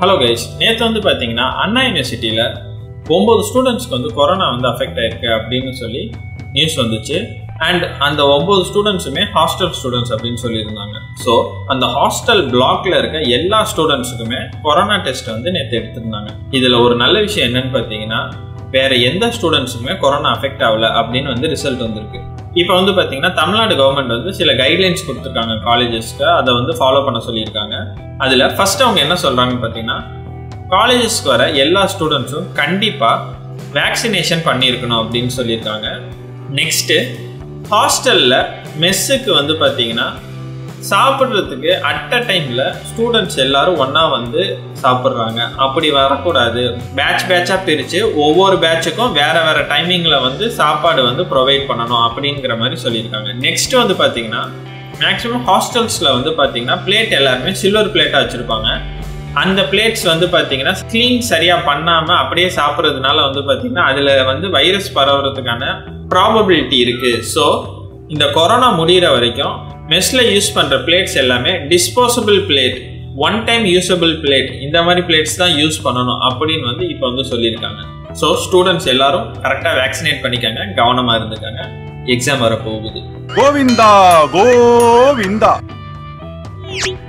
hello guys நேற்று வந்து பார்த்தீங்கன்னா அண்ணா யூனிவர்சிட்டியில் ஒம்பது ஸ்டூடெண்ட்ஸ்க்கு வந்து கொரோனா வந்து அஃபெக்ட் ஆயிருக்கு அப்படின்னு சொல்லி நியூஸ் வந்துச்சு அண்ட் அந்த ஒம்பது ஸ்டூடெண்ட்ஸுமே ஹாஸ்டல் ஸ்டூடெண்ட்ஸ் அப்படின்னு சொல்லியிருந்தாங்க ஸோ அந்த ஹாஸ்டல் பிளாக்ல இருக்க எல்லா ஸ்டூடெண்ட்ஸுக்குமே கொரோனா டெஸ்ட் வந்து நேற்று எடுத்திருந்தாங்க இதில் ஒரு நல்ல விஷயம் என்னன்னு பார்த்தீங்கன்னா வேற எந்த ஸ்டூடெண்ட்ஸுக்குமே கொரோனா அஃபெக்ட் ஆகல அப்படின்னு வந்து ரிசல்ட் வந்திருக்கு இப்போ வந்து பார்த்தீங்கன்னா தமிழ்நாடு கவர்மெண்ட் வந்து சில கைட்லைன்ஸ் கொடுத்துருக்காங்க காலேஜஸ்க்கு அதை வந்து ஃபாலோ பண்ண சொல்லியிருக்காங்க அதில் ஃபர்ஸ்ட் அவங்க என்ன சொல்கிறாங்கன்னு பார்த்தீங்கன்னா காலேஜஸ்க்கு வர எல்லா ஸ்டூடெண்ட்ஸும் கண்டிப்பாக வேக்சினேஷன் பண்ணியிருக்கணும் அப்படின்னு சொல்லியிருக்காங்க நெக்ஸ்ட்டு ஹாஸ்டலில் மெஸ்ஸுக்கு வந்து பார்த்தீங்கன்னா சாப்பிட்றதுக்கு அட் அ டைமில் ஸ்டூடெண்ட்ஸ் எல்லாரும் ஒன்றா வந்து சாப்பிட்றாங்க அப்படி வரக்கூடாது பேட்ச் பேட்சாக பிரித்து ஒவ்வொரு பேட்சுக்கும் வேற வேற டைமிங்கில் வந்து சாப்பாடு வந்து ப்ரொவைட் பண்ணணும் அப்படிங்கிற மாதிரி சொல்லியிருக்காங்க நெக்ஸ்ட் வந்து பார்த்தீங்கன்னா மேக்ஸிமம் ஹாஸ்டல்ஸில் வந்து பார்த்தீங்கன்னா பிளேட் எல்லாருமே சில்வர் பிளேட்டாக வச்சுருப்பாங்க அந்த பிளேட்ஸ் வந்து பார்த்தீங்கன்னா க்ளீன் சரியாக பண்ணாமல் அப்படியே சாப்பிட்றதுனால வந்து பார்த்தீங்கன்னா அதில் வந்து வைரஸ் பரவுறதுக்கான ப்ராபபிலிட்டி இருக்குது ஸோ இந்த கொரோனா முடிகிற வரைக்கும் மெஸ்ஸில் யூஸ் பண்ணுற பிளேட்ஸ் எல்லாமே disposable plate one time usable plate இந்த மாதிரி பிளேட்ஸ் தான் யூஸ் பண்ணணும் அப்படின்னு வந்து இப்போ வந்து சொல்லியிருக்காங்க ஸோ ஸ்டூடெண்ட்ஸ் எல்லாரும் கரெக்டாக வேக்சினேட் பண்ணிக்கங்க கவனமாக இருந்துக்கங்க எக்ஸாம் வர போகுது கோவிந்தா கோவிந்தா